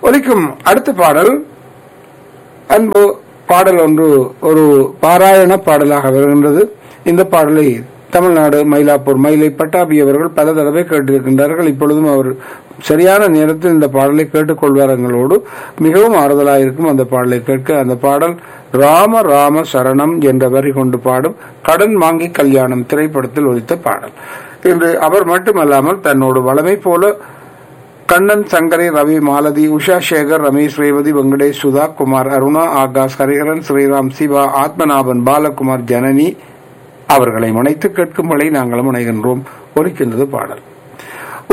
ஒலிக்கும் அடுத்த பாடல் அன்பு பாடல் ஒன்று ஒரு பாராயண பாடலாக வருகின்றது இந்த பாடலை தமிழ்நாடு மயிலாப்பூர் மயிலை பட்டாபி அவர்கள் பல தடவை கேட்டிருக்கின்றார்கள் இப்பொழுதும் அவர் சரியான நேரத்தில் இந்த பாடலை கேட்டுக்கொள்வாரங்களோடு மிகவும் ஆறுதலாக இருக்கும் அந்த பாடலை கேட்க அந்த பாடல் ராம ராம சரணம் என்ற வரி கொண்டு பாடும் கடன் வாங்கி கல்யாணம் திரைப்படத்தில் ஒலித்த பாடல் இன்று அவர் மட்டுமல்லாமல் தன்னோடு வளமை போல கண்ணன் சங்கரை ரவி மாலதி உஷா சேகர் ரமேஷ் ரேவதி வெங்கடேஷ் சுதா குமார் அருணா ஆகாஷ் ஹரிஹரன் ஸ்ரீராம் சிவா ஆத்மநாபன் பாலகுமார் ஜனனி அவர்களை முனைத்து கேட்கும் வரை நாங்களும் முனைகின்றோம் ஒலிக்கின்றது பாடல்